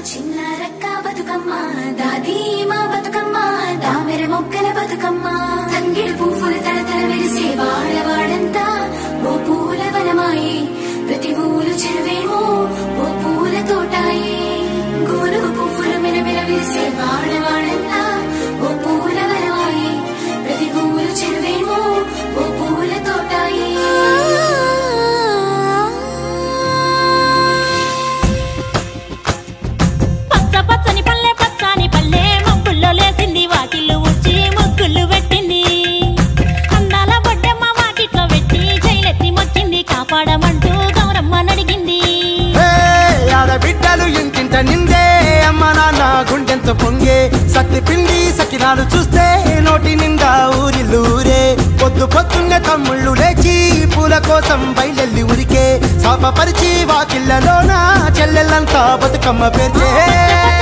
చిన్న రక్క బతుకమ్మ దాది మా బతుకమ్మ దామెర మొక్కల బతుకమ్మ తంగిడు పువ్వులు తడతడ మెరిసే వాడవాడంతా ఓ పూల వనమాయే ప్రతి ఊరు చెరువేమో ఓ పూల తోటాయే గోరుగు పువ్వులు మెరమెర విరిసే వాడవాడంతా ఓ పూల వనమాయే ప్రతి ఊరు చెరువేమో ఓ పూల తోటాయే పచ్చ పచ్చని పల్లె పచ్చని పల్లె మబ్బుల్లో లేసింది వాకిళ్ళు ఉచ్చి ముగ్గులు పెట్టింది అందాల బొడ్డమ్మ వాకిట్లో పెట్టి జైలెత్తి మొక్కింది కాపాడమంటూ గౌరమ్మ నడిగింది హే, ఆడబిడ్డలు ఇంటింట నిందే అమ్మ నాన్న గుండెంత పొంగే సత్తి పిండి సకినాలు చూస్తే నోటి నిండా ఊరిల్లూరే పొద్దు పొద్దున్నే తమ్ముళ్ళు లేచి పూల కోసం బయలెల్లి ఉరికే శాపపరిచి వాకిళ్ళలోన చెల్లెళ్ళంతా బతుకమ్మ పేర్చే